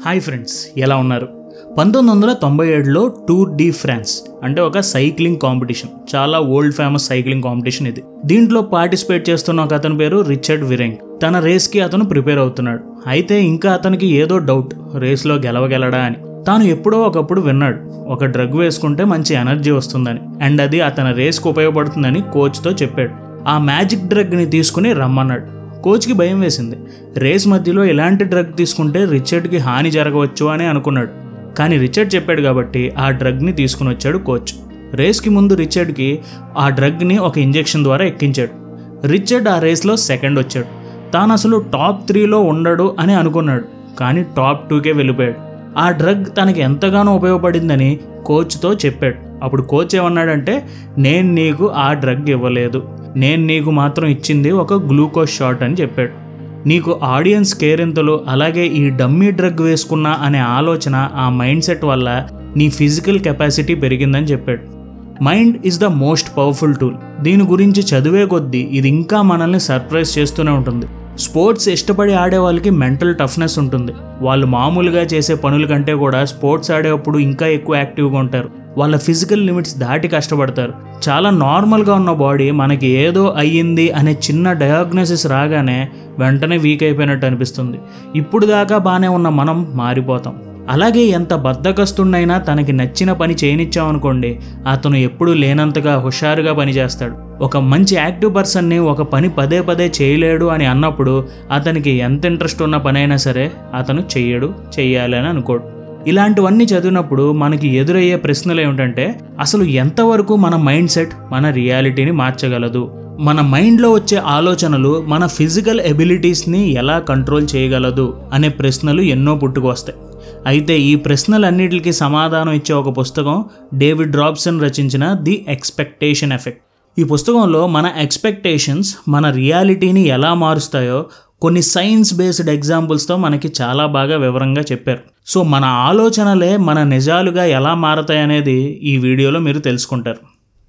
hi friends ఎలా ఉన్నారు పంతొమ్మిది వందల తొంభై ఏడులో టూర్ డి ఫ్రాన్స్ అంటే ఒక సైక్లింగ్ కాంపిటీషన్ చాలా ఓల్డ్ ఫేమస్ సైక్లింగ్ కాంపిటీషన్ ఇది దీంట్లో పార్టిసిపేట్ చేస్తున్న ఒక అతని పేరు రిచర్డ్ విరెంగ్ తన రేస్కి అతను ప్రిపేర్ అవుతున్నాడు అయితే ఇంకా అతనికి ఏదో డౌట్ రేస్లో గెలవగలడా అని తాను ఎప్పుడో ఒకప్పుడు విన్నాడు ఒక డ్రగ్ వేసుకుంటే మంచి ఎనర్జీ వస్తుందని అండ్ అది అతని రేస్కి ఉపయోగపడుతుందని కోచ్తో చెప్పాడు ఆ మ్యాజిక్ డ్రగ్ని తీసుకుని రమ్మన్నాడు కోచ్కి భయం వేసింది రేస్ మధ్యలో ఎలాంటి డ్రగ్ తీసుకుంటే రిచర్డ్కి హాని జరగవచ్చు అని అనుకున్నాడు కానీ రిచర్డ్ చెప్పాడు కాబట్టి ఆ డ్రగ్ని తీసుకుని వచ్చాడు కోచ్ రేస్కి ముందు రిచర్డ్కి ఆ డ్రగ్ని ఒక ఇంజెక్షన్ ద్వారా ఎక్కించాడు రిచర్డ్ ఆ రేస్లో సెకండ్ వచ్చాడు తాను అసలు టాప్ త్రీలో ఉండడు అని అనుకున్నాడు కానీ టాప్ టూకే వెళ్ళిపోయాడు ఆ డ్రగ్ తనకి ఎంతగానో ఉపయోగపడిందని కోచ్తో చెప్పాడు అప్పుడు కోచ్ ఏమన్నాడంటే నేను నీకు ఆ డ్రగ్ ఇవ్వలేదు నేను నీకు మాత్రం ఇచ్చింది ఒక గ్లూకోజ్ షాట్ అని చెప్పాడు నీకు ఆడియన్స్ కేరింతలు అలాగే ఈ డమ్మీ డ్రగ్ వేసుకున్నా అనే ఆలోచన ఆ మైండ్ సెట్ వల్ల నీ ఫిజికల్ కెపాసిటీ పెరిగిందని చెప్పాడు mind is the most powerful tool దీని గురించి చదివే కొద్దీ ఇది ఇంకా మనల్ని సర్ప్రైజ్ చేస్తూనే ఉంటుంది స్పోర్ట్స్ ఇష్టపడి ఆడే వాళ్ళకి మెంటల్ టఫ్నెస్ ఉంటుంది వాళ్ళు మామూలుగా చేసే పనుల కంటే కూడా స్పోర్ట్స్ ఆడేటప్పుడు ఇంకా ఎక్కువ యాక్టివ్గా ఉంటారు వాళ్ళ ఫిజికల్ లిమిట్స్ దాటి కష్టపడతారు చాలా నార్మల్గా ఉన్న బాడీ మనకి ఏదో అయ్యింది అనే చిన్న డయాగ్నోసిస్ రాగానే వెంటనే వీక్ అయిపోయినట్టు అనిపిస్తుంది ఇప్పుడు దాకా బాగానే ఉన్న మనం మారిపోతాం అలాగే ఎంత బద్దకస్తున్నైనా తనకి నచ్చిన పని చేయనిచ్చామనుకోండి అతను ఎప్పుడు లేనంతగా హుషారుగా పనిచేస్తాడు ఒక మంచి యాక్టివ్ పర్సన్ని ఒక పని పదే పదే చేయలేడు అని అన్నప్పుడు అతనికి ఎంత ఇంట్రెస్ట్ ఉన్న పని అయినా సరే అతను చెయ్యడు చెయ్యాలి అని అనుకోడు ఇలాంటివన్నీ చదివినప్పుడు మనకి ఎదురయ్యే ప్రశ్నలు ఏమిటంటే అసలు ఎంతవరకు మన మైండ్ సెట్ మన రియాలిటీని మార్చగలదు మన మైండ్లో వచ్చే ఆలోచనలు మన ఫిజికల్ ఎబిలిటీస్ని ఎలా కంట్రోల్ చేయగలదు అనే ప్రశ్నలు ఎన్నో పుట్టుకొస్తాయి అయితే ఈ ప్రశ్నలన్నిటికీ సమాధానం ఇచ్చే ఒక పుస్తకం డేవిడ్ రాబ్సన్ రచించిన ది ఎక్స్పెక్టేషన్ ఎఫెక్ట్ ఈ పుస్తకంలో మన ఎక్స్పెక్టేషన్స్ మన రియాలిటీని ఎలా మారుస్తాయో కొన్ని సైన్స్ బేస్డ్ ఎగ్జాంపుల్స్తో మనకి చాలా బాగా వివరంగా చెప్పారు సో మన ఆలోచనలే మన నిజాలుగా ఎలా మారతాయనేది ఈ వీడియోలో మీరు తెలుసుకుంటారు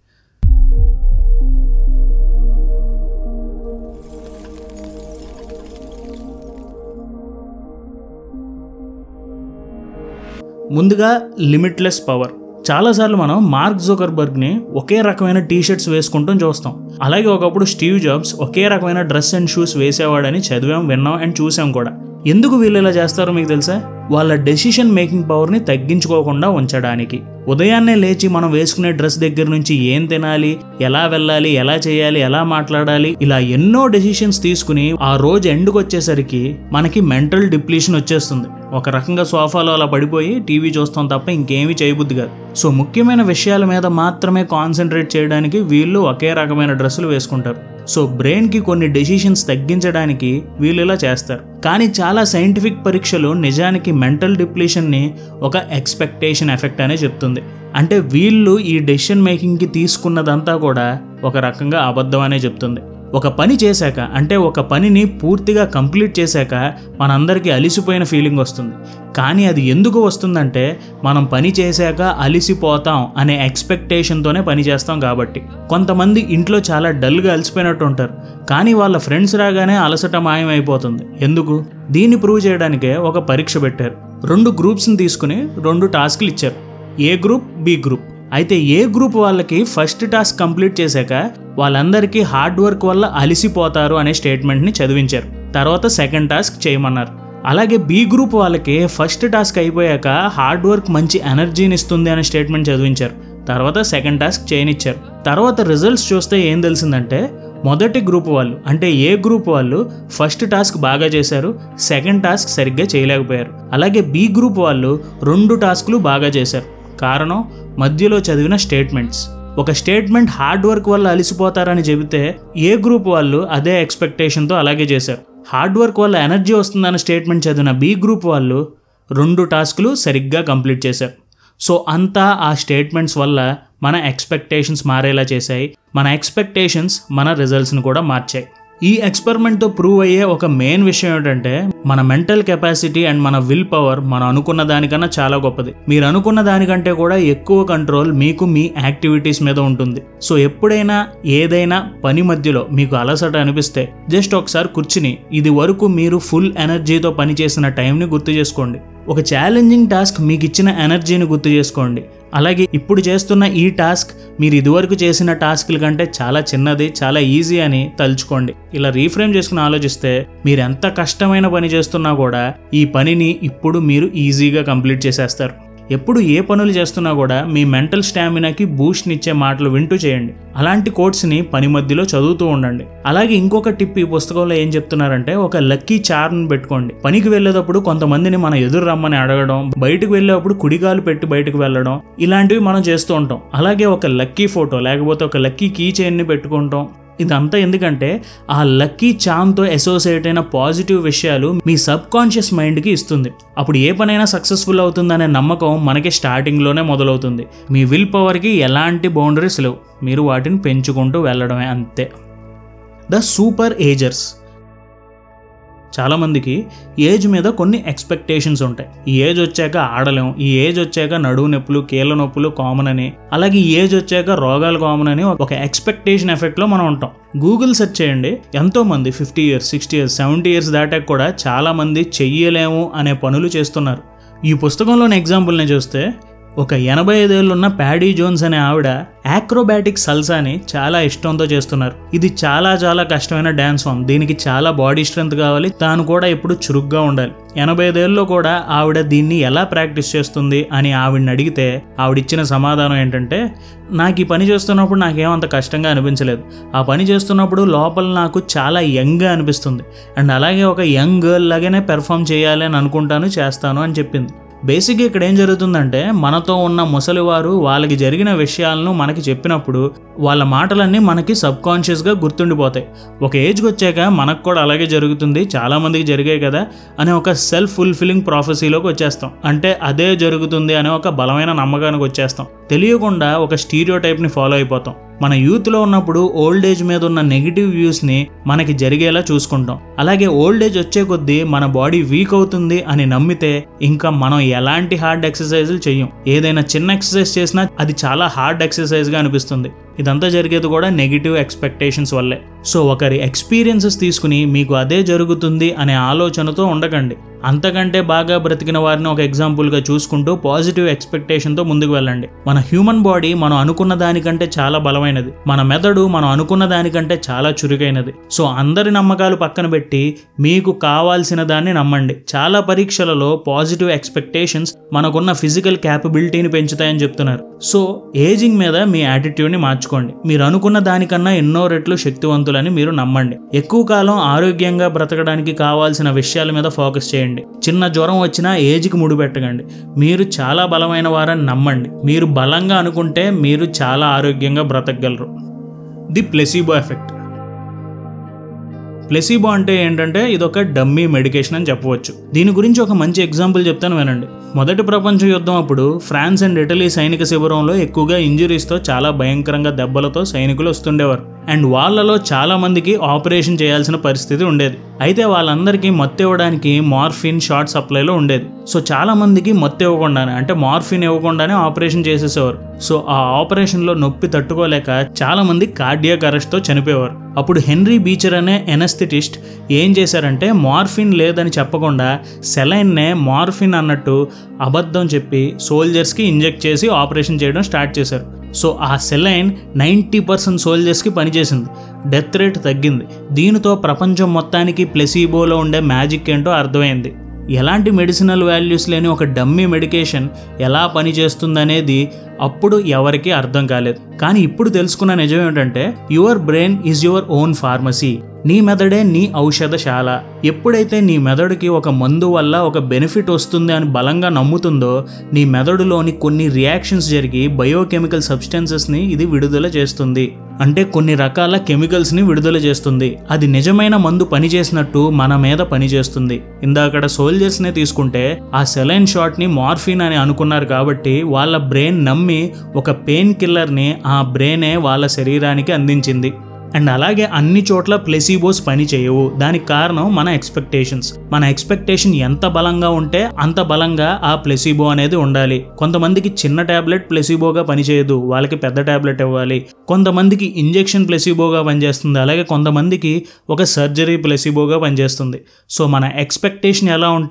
ముందుగా లిమిట్లెస్ పవర్ చాలాసార్లు మనం మార్క్ జోకర్బర్గ్ని ఒకే రకమైన టీ షర్ట్స్ వేసుకుంటాం చూస్తాం అలాగే ఒకప్పుడు స్టీవ్ జాబ్స్ ఒకే రకమైన డ్రెస్ అండ్ షూస్ వేసేవాడని చదివాం విన్నాం అండ్ చూసాం కూడా ఎందుకు వీళ్ళు ఇలా చేస్తారో మీకు తెలుసా వాళ్ళ డెసిషన్ మేకింగ్ పవర్ని తగ్గించుకోకుండా ఉంచడానికి ఉదయాన్నే లేచి మనం వేసుకునే డ్రెస్ దగ్గర నుంచి ఏం తినాలి ఎలా వెళ్ళాలి ఎలా చేయాలి ఎలా మాట్లాడాలి ఇలా ఎన్నో డెసిషన్స్ తీసుకుని ఆ రోజు ఎండ్కి వచ్చేసరికి మనకి మెంటల్ డిప్లీషన్ వచ్చేస్తుంది ఒక రకంగా సోఫాలో అలా పడిపోయి టీవీ చూస్తాం తప్ప ఇంకేమీ చేయబుద్ది కాదు సో ముఖ్యమైన విషయాల మీద మాత్రమే కాన్సన్ట్రేట్ చేయడానికి వీళ్ళు ఒకే రకమైన డ్రెస్సులు వేసుకుంటారు సో బ్రెయిన్కి కొన్ని డెసిషన్స్ తగ్గించడానికి వీళ్ళు ఇలా చేస్తారు కానీ చాలా సైంటిఫిక్ పరీక్షలు నిజానికి మెంటల్ డిప్లీషన్ని ఒక ఎక్స్పెక్టేషన్ ఎఫెక్ట్ అనే చెప్తుంది అంటే వీళ్ళు ఈ డెసిషన్ మేకింగ్కి తీసుకున్నదంతా కూడా ఒక రకంగా అబద్ధం అనే చెప్తుంది ఒక పని చేశాక అంటే ఒక పనిని పూర్తిగా కంప్లీట్ చేశాక మనందరికీ అలిసిపోయిన ఫీలింగ్ వస్తుంది కానీ అది ఎందుకు వస్తుందంటే మనం పని చేశాక అలిసిపోతాం అనే ఎక్స్పెక్టేషన్తోనే పని చేస్తాం కాబట్టి కొంతమంది ఇంట్లో చాలా డల్గా అలసిపోయినట్టు ఉంటారు కానీ వాళ్ళ ఫ్రెండ్స్ రాగానే అలసట మాయమైపోతుంది ఎందుకు దీన్ని ప్రూవ్ చేయడానికే ఒక పరీక్ష పెట్టారు రెండు గ్రూప్స్ని తీసుకుని రెండు టాస్క్లు ఇచ్చారు ఏ గ్రూప్ బి గ్రూప్ అయితే ఏ గ్రూప్ వాళ్ళకి ఫస్ట్ టాస్క్ కంప్లీట్ చేశాక వాళ్ళందరికీ హార్డ్ వర్క్ వల్ల అలిసిపోతారు అనే స్టేట్మెంట్ని చదివించారు తర్వాత సెకండ్ టాస్క్ చేయమన్నారు అలాగే బి గ్రూప్ వాళ్ళకి ఫస్ట్ టాస్క్ అయిపోయాక హార్డ్ వర్క్ మంచి ఎనర్జీని ఇస్తుంది అనే స్టేట్మెంట్ చదివించారు తర్వాత సెకండ్ టాస్క్ చేయనిచ్చారు తర్వాత రిజల్ట్స్ చూస్తే ఏం తెలిసిందంటే మొదటి గ్రూప్ వాళ్ళు అంటే ఏ గ్రూప్ వాళ్ళు ఫస్ట్ టాస్క్ బాగా చేశారు సెకండ్ టాస్క్ సరిగ్గా చేయలేకపోయారు అలాగే బి గ్రూప్ వాళ్ళు రెండు టాస్క్లు బాగా చేశారు కారణం మధ్యలో చదివిన స్టేట్మెంట్స్ ఒక స్టేట్మెంట్ హార్డ్ వర్క్ వల్ల అలిసిపోతారని చెబితే ఏ గ్రూప్ వాళ్ళు అదే ఎక్స్పెక్టేషన్తో అలాగే చేశారు హార్డ్ వర్క్ వల్ల ఎనర్జీ వస్తుందన్న స్టేట్మెంట్ చదివిన బి గ్రూప్ వాళ్ళు రెండు టాస్క్లు సరిగ్గా కంప్లీట్ చేశారు సో అంతా ఆ స్టేట్మెంట్స్ వల్ల మన ఎక్స్పెక్టేషన్స్ మారేలా చేశాయి మన ఎక్స్పెక్టేషన్స్ మన రిజల్ట్స్ని కూడా మార్చాయి ఈ ఎక్స్పెరిమెంట్తో ప్రూవ్ అయ్యే ఒక మెయిన్ విషయం ఏంటంటే మన మెంటల్ కెపాసిటీ అండ్ మన విల్ పవర్ మనం అనుకున్న దానికన్నా చాలా గొప్పది మీరు అనుకున్న దానికంటే కూడా ఎక్కువ కంట్రోల్ మీకు మీ యాక్టివిటీస్ మీద ఉంటుంది సో ఎప్పుడైనా ఏదైనా పని మధ్యలో మీకు అలసట అనిపిస్తే జస్ట్ ఒకసారి కూర్చుని ఇది వరకు మీరు ఫుల్ ఎనర్జీతో పనిచేసిన టైంని గుర్తు చేసుకోండి ఒక ఛాలెంజింగ్ టాస్క్ మీకు ఇచ్చిన ఎనర్జీని గుర్తు చేసుకోండి అలాగే ఇప్పుడు చేస్తున్న ఈ టాస్క్ మీరు ఇదివరకు చేసిన టాస్క్ల కంటే చాలా చిన్నది చాలా ఈజీ అని తలుచుకోండి ఇలా రీఫ్రేమ్ చేసుకుని ఆలోచిస్తే మీరు ఎంత కష్టమైన పని చేస్తున్నా కూడా ఈ పనిని ఇప్పుడు మీరు ఈజీగా కంప్లీట్ చేసేస్తారు ఎప్పుడు ఏ పనులు చేస్తున్నా కూడా మీ మెంటల్ స్టామినాకి బూస్ట్ని ఇచ్చే మాటలు వింటూ చేయండి అలాంటి కోట్స్ని పని మధ్యలో చదువుతూ ఉండండి అలాగే ఇంకొక టిప్ ఈ పుస్తకంలో ఏం చెప్తున్నారంటే ఒక లక్కీ చార్ని పెట్టుకోండి పనికి వెళ్ళేటప్పుడు కొంతమందిని మన ఎదురు రమ్మని అడగడం బయటకు వెళ్ళేటప్పుడు కుడిగాలు పెట్టి బయటకు వెళ్ళడం ఇలాంటివి మనం చేస్తూ ఉంటాం అలాగే ఒక లక్కీ ఫోటో లేకపోతే ఒక లక్కీ కీ చైన్ని పెట్టుకుంటాం ఇదంతా ఎందుకంటే ఆ లక్కీ చామ్తో అసోసియేట్ అయిన పాజిటివ్ విషయాలు మీ సబ్ కాన్షియస్ మైండ్కి ఇస్తుంది అప్పుడు ఏ పనైనా సక్సెస్ఫుల్ అవుతుందనే నమ్మకం మనకి స్టార్టింగ్లోనే మొదలవుతుంది మీ విల్ పవర్కి ఎలాంటి బౌండరీస్ లేవు మీరు వాటిని పెంచుకుంటూ వెళ్ళడమే అంతే ద సూపర్ ఏజర్స్ చాలామందికి ఏజ్ మీద కొన్ని ఎక్స్పెక్టేషన్స్ ఉంటాయి ఈ ఏజ్ వచ్చాక ఆడలేం ఈ ఏజ్ వచ్చాక నడువు నొప్పులు కీళ్ళ నొప్పులు కామన్ అని అలాగే ఈ ఏజ్ వచ్చాక రోగాలు కామన్ అని ఒక ఎక్స్పెక్టేషన్ ఎఫెక్ట్లో మనం ఉంటాం గూగుల్ సెర్చ్ చేయండి ఎంతో మంది fifty years sixty years seventy years దాటాక కూడా చాలా మంది చెయ్యలేము అనే పనులు చేస్తున్నారు ఈ పుస్తకంలోని ఎగ్జాంపుల్ని చూస్తే ఒక ఎనభై ఐదేళ్ళున్న ప్యాడీ జోన్స్ అనే ఆవిడ యాక్రోబాటిక్ సల్సాని చాలా ఇష్టంతో చేస్తున్నారు ఇది చాలా చాలా కష్టమైన డ్యాన్స్ ఫామ్ దీనికి చాలా బాడీ స్ట్రెంత్ కావాలి తాను కూడా ఎప్పుడు చురుగ్గా ఉండాలి ఎనభై ఐదేళ్ళలో కూడా ఆవిడ దీన్ని ఎలా ప్రాక్టీస్ చేస్తుంది అని ఆవిడని అడిగితే ఆవిడిచ్చిన సమాధానం ఏంటంటే నాకు ఈ పని చేస్తున్నప్పుడు నాకేమంత కష్టంగా అనిపించలేదు ఆ పని చేస్తున్నప్పుడు లోపల నాకు చాలా యంగ్గా అనిపిస్తుంది అండ్ అలాగే ఒక యంగ్ గర్ల్ లాగానే పెర్ఫామ్ చేయాలి అని అనుకుంటాను చేస్తాను అని చెప్పింది బేసిక్గా ఇక్కడ ఏం జరుగుతుందంటే మనతో ఉన్న ముసలివారు వాళ్ళకి జరిగిన విషయాలను మనకి చెప్పినప్పుడు వాళ్ళ మాటలన్నీ మనకి సబ్ కాన్షియస్గా గుర్తుండిపోతాయి ఒక ఏజ్కి వచ్చాక మనకు కూడా అలాగే జరుగుతుంది చాలామందికి జరిగాయి కదా అనే ఒక సెల్ఫ్ ఫుల్ఫిల్లింగ్ ప్రాఫెసీలోకి వచ్చేస్తాం అంటే అదే జరుగుతుంది అనే ఒక బలమైన నమ్మకానికి వచ్చేస్తాం తెలియకుండా ఒక స్టీరియో టైప్ని ఫాలో అయిపోతాం మన యూత్లో ఉన్నప్పుడు ఓల్డ్ ఏజ్ మీద ఉన్న నెగిటివ్ వ్యూస్ని మనకి జరిగేలా చూసుకుంటాం అలాగే ఓల్డ్ ఏజ్ వచ్చే కొద్దీ మన బాడీ వీక్ అవుతుంది అని నమ్మితే ఇంకా మనం ఎలాంటి హార్డ్ ఎక్సర్సైజులు చెయ్యం ఏదైనా చిన్న ఎక్సర్సైజ్ చేసినా అది చాలా హార్డ్ ఎక్సర్సైజ్గా అనిపిస్తుంది ఇదంతా జరిగేది కూడా నెగిటివ్ ఎక్స్పెక్టేషన్స్ వల్లే సో ఒకరి ఎక్స్పీరియన్సెస్ తీసుకుని మీకు అదే జరుగుతుంది అనే ఆలోచనతో ఉండకండి అంతకంటే బాగా బ్రతికిన వారిని ఒక ఎగ్జాంపుల్గా చూసుకుంటూ పాజిటివ్ ఎక్స్పెక్టేషన్తో ముందుకు వెళ్ళండి మన హ్యూమన్ బాడీ మనం అనుకున్న దానికంటే చాలా బలమైనది మన మెదడు మనం అనుకున్న దానికంటే చాలా చురుకైనది సో అందరి నమ్మకాలు పక్కన పెట్టి మీకు కావాల్సిన దాన్ని నమ్మండి చాలా పరీక్షలలో పాజిటివ్ ఎక్స్పెక్టేషన్స్ మనకున్న ఫిజికల్ క్యాపబిలిటీని పెంచుతాయని చెప్తున్నారు సో ఏజింగ్ మీద మీ యాటిట్యూడ్ని మార్చుకోండి మీరు అనుకున్న దానికన్నా ఎన్నో రెట్లు శక్తివంతులని మీరు నమ్మండి ఎక్కువ కాలం ఆరోగ్యంగా బ్రతకడానికి కావాల్సిన విషయాల మీద ఫోకస్ చేయండి చిన్న జ్వరం వచ్చినా ఏజ్కి ముడిపెట్టకండి మీరు చాలా బలమైన వారని నమ్మండి మీరు బలంగా అనుకుంటే మీరు చాలా ఆరోగ్యంగా బ్రతకగలరు ది ప్లెసిబో ఎఫెక్ట్ ప్లెసిబో అంటే ఏంటంటే ఇదొక డమ్మీ మెడికేషన్ అని చెప్పవచ్చు దీని గురించి ఒక మంచి ఎగ్జాంపుల్ చెప్తాను వినండి మొదటి ప్రపంచ యుద్ధం అప్పుడు ఫ్రాన్స్ అండ్ ఇటలీ సైనిక శిబిరంలో ఎక్కువగా ఇంజురీస్తో చాలా భయంకరంగా దెబ్బలతో సైనికులు వస్తుండేవారు అండ్ వాళ్ళలో చాలా మందికి ఆపరేషన్ చేయాల్సిన పరిస్థితి ఉండేది అయితే వాళ్ళందరికీ మత్తు ఇవ్వడానికి మార్ఫిన్ షార్ట్ సప్లైలో ఉండేది సో చాలా మందికి మత్తు ఇవ్వకుండానే అంటే మార్ఫిన్ ఇవ్వకుండానే ఆపరేషన్ చేసేసేవారు సో ఆ ఆపరేషన్లో నొప్పి తట్టుకోలేక చాలా మంది కార్డియాక్ అరెస్ట్తో చనిపోయేవారు అప్పుడు హెన్రీ బీచర్ అనే ఎనస్థెటిస్ట్ ఏం చేశారంటే మార్ఫిన్ లేదని చెప్పకుండా సెలైన్నే మార్ఫిన్ అన్నట్టు అబద్ధం చెప్పి సోల్జర్స్కి ఇంజెక్ట్ చేసి ఆపరేషన్ చేయడం స్టార్ట్ చేశారు సో ఆ సెలైన్ నైంటీ పర్సెంట్ సోల్జర్స్కి పనిచేసింది డెత్ రేట్ తగ్గింది దీనితో ప్రపంచం మొత్తానికి ప్లెసీబోలో ఉండే మ్యాజిక్ ఏంటో అర్థమైంది ఎలాంటి మెడిసినల్ వాల్యూస్ లేని ఒక డమ్మీ మెడికేషన్ ఎలా పనిచేస్తుందనేది అప్పుడు ఎవరికీ అర్థం కాలేదు కానీ ఇప్పుడు తెలుసుకున్న నిజం ఏంటంటే your brain is your own pharmacy నీ మెదడే నీ ఔషధశాల ఎప్పుడైతే నీ మెదడుకి ఒక మందు వల్ల ఒక బెనిఫిట్ వస్తుంది అని బలంగా నమ్ముతుందో నీ మెదడులోని కొన్ని రియాక్షన్స్ జరిగి బయోకెమికల్ సబ్స్టెన్సెస్ని ఇది విడుదల చేస్తుంది అంటే కొన్ని రకాల కెమికల్స్ని విడుదల చేస్తుంది అది నిజమైన మందు పనిచేసినట్టు మన మీద పనిచేస్తుంది ఇందాకడ సోల్జర్స్నే తీసుకుంటే ఆ సెలైన్ షాట్ని మార్ఫిన్ అని అనుకున్నారు కాబట్టి వాళ్ళ బ్రెయిన్ నమ్మి ఒక పెయిన్ కిల్లర్ని ఆ బ్రెయినే వాళ్ళ శరీరానికి అందించింది అండ్ అలాగే అన్ని చోట్ల ప్లెసిబోస్ పని చేయవు దానికి కారణం మన ఎక్స్పెక్టేషన్స్ మన ఎక్స్పెక్టేషన్ ఎంత బలంగా ఉంటే అంత బలంగా ఆ ప్లెసిబో అనేది ఉండాలి కొంతమందికి చిన్న టాబ్లెట్ ప్లెసిబోగా పనిచేయదు వాళ్ళకి పెద్ద టాబ్లెట్ ఇవ్వాలి కొంతమందికి ఇంజెక్షన్ ప్లెసిబోగా పనిచేస్తుంది అలాగే కొంతమందికి ఒక సర్జరీ ప్లెసిబోగా పనిచేస్తుంది సో మన ఎక్స్పెక్టేషన్ ఎలా ఉంటే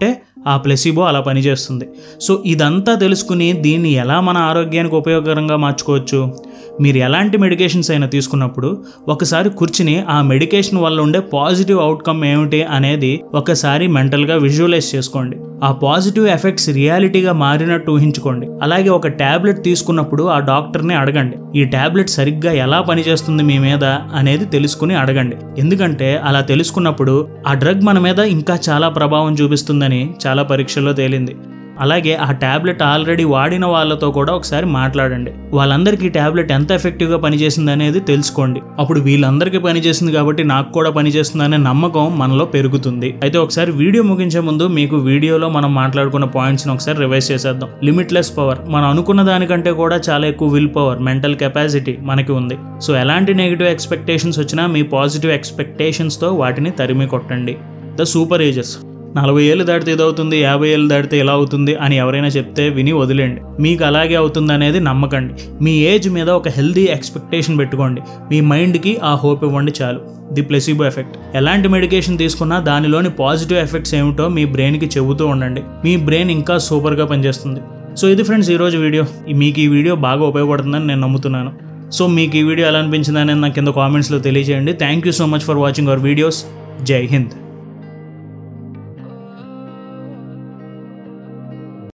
ఆ ప్లెసిబో అలా పనిచేస్తుంది సో ఇదంతా తెలుసుకుని దీన్ని ఎలా మన ఆరోగ్యానికి ఉపయోగకరంగా మార్చుకోవచ్చు మీరు ఎలాంటి మెడికేషన్స్ అయినా తీసుకున్నప్పుడు ఒకసారి కూర్చుని ఆ మెడికేషన్ వల్ల ఉండే పాజిటివ్ అవుట్కమ్ ఏమిటి అనేది ఒకసారి మెంటల్గా విజువలైజ్ చేసుకోండి ఆ పాజిటివ్ ఎఫెక్ట్స్ రియాలిటీగా మారినట్టు ఊహించుకోండి అలాగే ఒక ట్యాబ్లెట్ తీసుకున్నప్పుడు ఆ డాక్టర్ని అడగండి ఈ ట్యాబ్లెట్ సరిగ్గా ఎలా పనిచేస్తుంది మీ మీద అనేది తెలుసుకుని అడగండి ఎందుకంటే అలా తెలుసుకున్నప్పుడు ఆ డ్రగ్ మన మీద ఇంకా చాలా ప్రభావం చూపిస్తుందని చాలా పరీక్షల్లో తేలింది అలాగే ఆ ట్యాబ్లెట్ ఆల్రెడీ వాడిన వాళ్ళతో కూడా ఒకసారి మాట్లాడండి వాళ్ళందరికీ ట్యాబ్లెట్ ఎంత ఎఫెక్టివ్గా పనిచేసింది అనేది తెలుసుకోండి అప్పుడు వీళ్ళందరికీ పనిచేసింది కాబట్టి నాకు కూడా పనిచేస్తుంది అనే నమ్మకం మనలో పెరుగుతుంది అయితే ఒకసారి వీడియో ముగించే ముందు మీకు వీడియోలో మనం మాట్లాడుకున్న పాయింట్స్ని ఒకసారి రివైజ్ చేసేద్దాం లిమిట్లెస్ పవర్ మనం అనుకున్న దానికంటే కూడా చాలా ఎక్కువ విల్ పవర్ మెంటల్ కెపాసిటీ మనకి ఉంది సో ఎలాంటి నెగిటివ్ ఎక్స్పెక్టేషన్స్ వచ్చినా మీ పాజిటివ్ ఎక్స్పెక్టేషన్స్తో వాటిని తరిమి కొట్టండి ద సూపర్ ఏజెస్ నలభై ఏళ్ళు దాటితే ఇది అవుతుంది యాభై ఏళ్ళు దాటితే ఇలా అవుతుంది అని ఎవరైనా చెప్తే విని వదిలేండి మీకు అలాగే అవుతుంది అనేది నమ్మకండి మీ ఏజ్ మీద ఒక హెల్దీ ఎక్స్పెక్టేషన్ పెట్టుకోండి మీ మైండ్కి ఆ హోప్ ఇవ్వండి చాలు ది ప్లెసిబో ఎఫెక్ట్ ఎలాంటి మెడికేషన్ తీసుకున్నా దానిలోని పాజిటివ్ ఎఫెక్ట్స్ ఏమిటో మీ బ్రెయిన్కి చెబుతూ ఉండండి మీ బ్రెయిన్ ఇంకా సూపర్గా పనిచేస్తుంది సో ఇది ఫ్రెండ్స్ ఈరోజు వీడియో మీకు ఈ వీడియో బాగా ఉపయోగపడుతుందని నేను నమ్ముతున్నాను సో మీకు ఈ వీడియో ఎలా అనిపించింది అనేది నాకు కింద కామెంట్స్లో తెలియజేయండి thank you so much for watching our videos జై హింద్